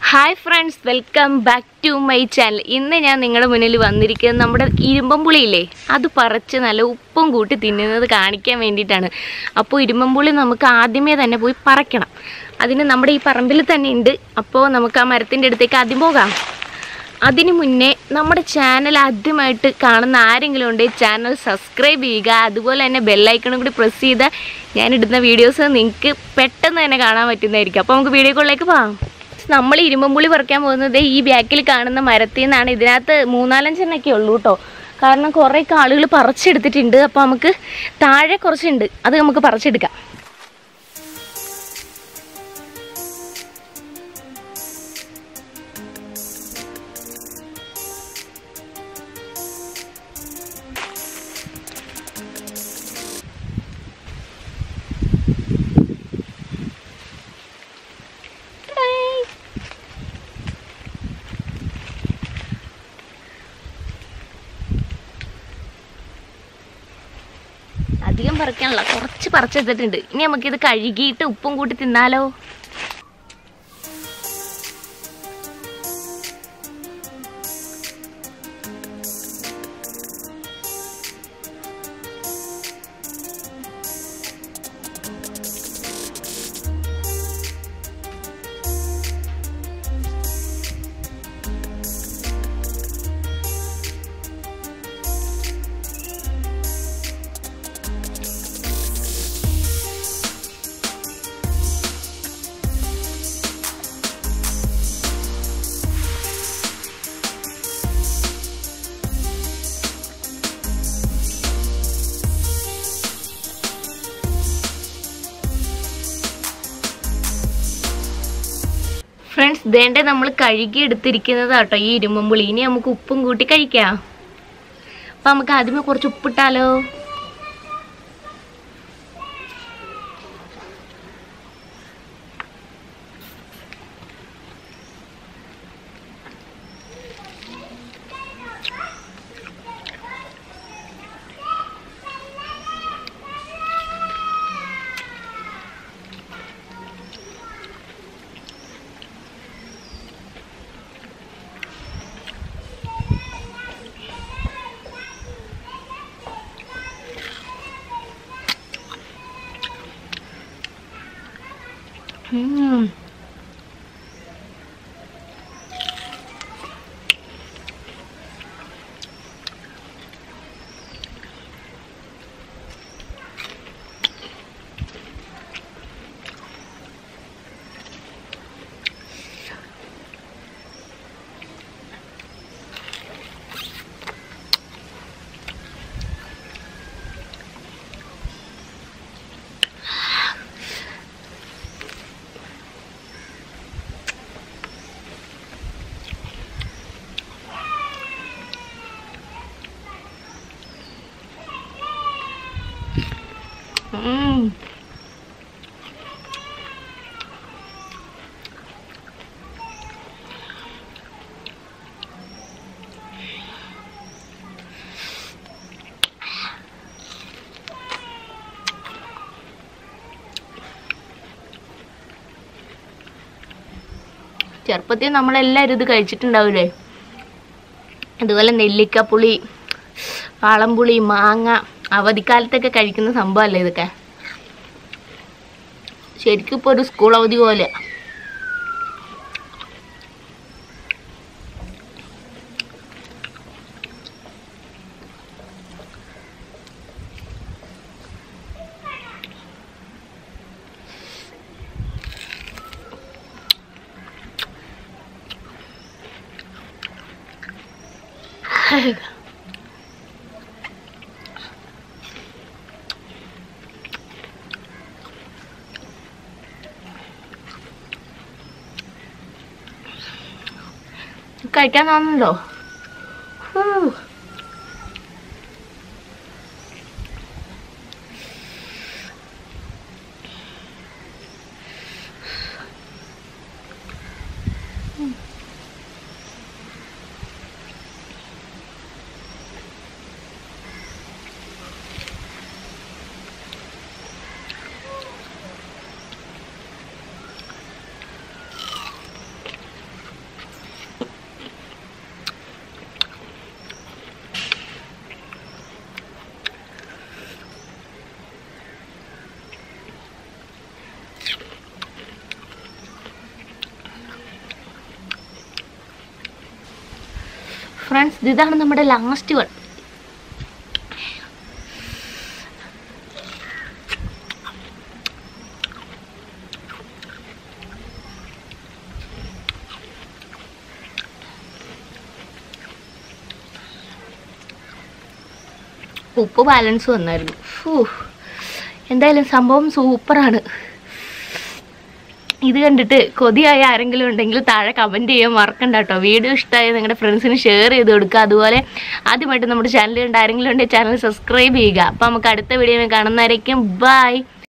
Hi friends welcome back to my channel ഇന്ന് ഞാൻ നിങ്ങളുടെ മുന്നിൽ വന്നിരിക്കുന്നത് നമ്മുടെ ഇരുമ്പമ്പുളിയില്ലേ അത് പറിച്ച് നല്ല ഉപ്പും കൂട്ടി തിന്നുന്നത് കാണിക്കാൻ വേണ്ടിയിട്ടാണ് അപ്പോൾ ഇരുമ്പമ്പുളി നമുക്ക് ആദ്യമേ തന്നെ പോയി പറിക്കണം അതിന് നമ്മുടെ ഈ പറമ്പിൽ തന്നെ ഉണ്ട് അപ്പോൾ നമുക്ക് ആ മരത്തിൻ്റെ അടുത്തേക്ക് ആദ്യം പോകാം അതിനു മുന്നേ നമ്മുടെ ചാനൽ ആദ്യമായിട്ട് കാണുന്ന ആരെങ്കിലും ഉണ്ടെങ്കിൽ ചാനൽ സബ്സ്ക്രൈബ് ചെയ്യുക അതുപോലെ തന്നെ ബെല്ലൈക്കണും കൂടി പ്രസ് ചെയ്താൽ ഞാനിടുന്ന വീഡിയോസ് നിങ്ങൾക്ക് പെട്ടെന്ന് തന്നെ കാണാൻ പറ്റുന്നതായിരിക്കും അപ്പോൾ നമുക്ക് വീഡിയോകളിലേക്ക് പോകാം നമ്മൾ ഇരുമ്പുള്ളി പറിക്കാൻ പോകുന്നത് ഈ ബാക്കിൽ കാണുന്ന മരത്തിൽ നിന്നാണ് ഇതിനകത്ത് മൂന്നാലഞ്ചെണ്ണൊക്കെ ഉള്ളൂ കേട്ടോ കാരണം കുറേ ആളുകൾ പറിച്ചെടുത്തിട്ടുണ്ട് അപ്പോൾ നമുക്ക് താഴെ കുറച്ചുണ്ട് അത് നമുക്ക് പറിച്ചെടുക്കാം അധികം പറിക്കാനുള്ള കുറച്ച് പറിച്ചെടുത്തിട്ടുണ്ട് ഇനി നമുക്കിത് കഴുകിയിട്ട് ഉപ്പും കൂട്ടി തിന്നാലോ ഫ്രണ്ട്സ് ദേണ്ടേ നമ്മൾ കഴുകി എടുത്തിരിക്കുന്നത് കേട്ടോ ഈ ഇരുമ്പുള്ളി ഇനി നമുക്ക് ഉപ്പും കൂട്ടി കഴിക്കാം അപ്പൊ നമുക്ക് ആദ്യമേ കുറച്ച് ഉപ്പിട്ടാലോ ഉം. ഉം. ചെറുപ്പത്തിൽ നമ്മളെല്ലാവരും ഇത് കഴിച്ചിട്ടുണ്ടാവില്ലേ അതുപോലെ നെല്ലിക്കപ്പുളി വാളംപുളി മാങ്ങ അവധിക്കാലത്തൊക്കെ കഴിക്കുന്ന സംഭവമല്ലേ ഇതൊക്കെ ശരിക്കും ഇപ്പോൾ ഒരു സ്കൂൾ അവധി പോലെ കഴിക്കാൻ തോന്നുന്നുണ്ടോ ഹൂ. ഫ്രണ്ട്സ് ഇതാണ് നമ്മുടെ ലാസ്റ്റ് വൺ ഉപ്പ് ബാലൻസ് വന്നായിരുന്നു ഫൂ എന്തായാലും സംഭവം സൂപ്പറാണ് ഇത് കണ്ടിട്ട് കൊതിയായ ആരെങ്കിലും ഉണ്ടെങ്കിൽ താഴെ കമൻറ്റ് ചെയ്യാൻ മറക്കണ്ട കേട്ടോ വീഡിയോ ഇഷ്ടമായി നിങ്ങളുടെ ഫ്രണ്ട്സിന് ഷെയർ ചെയ്ത് കൊടുക്കുക അതുപോലെ ആദ്യമായിട്ട് നമ്മുടെ ചാനൽ കണ്ട ആരെങ്കിലും ഉണ്ടെങ്കിൽ ചാനൽ സബ്സ്ക്രൈബ് ചെയ്യുക അപ്പോൾ നമുക്ക് അടുത്ത വീഡിയോ കാണുന്നതായിരിക്കും ബൈ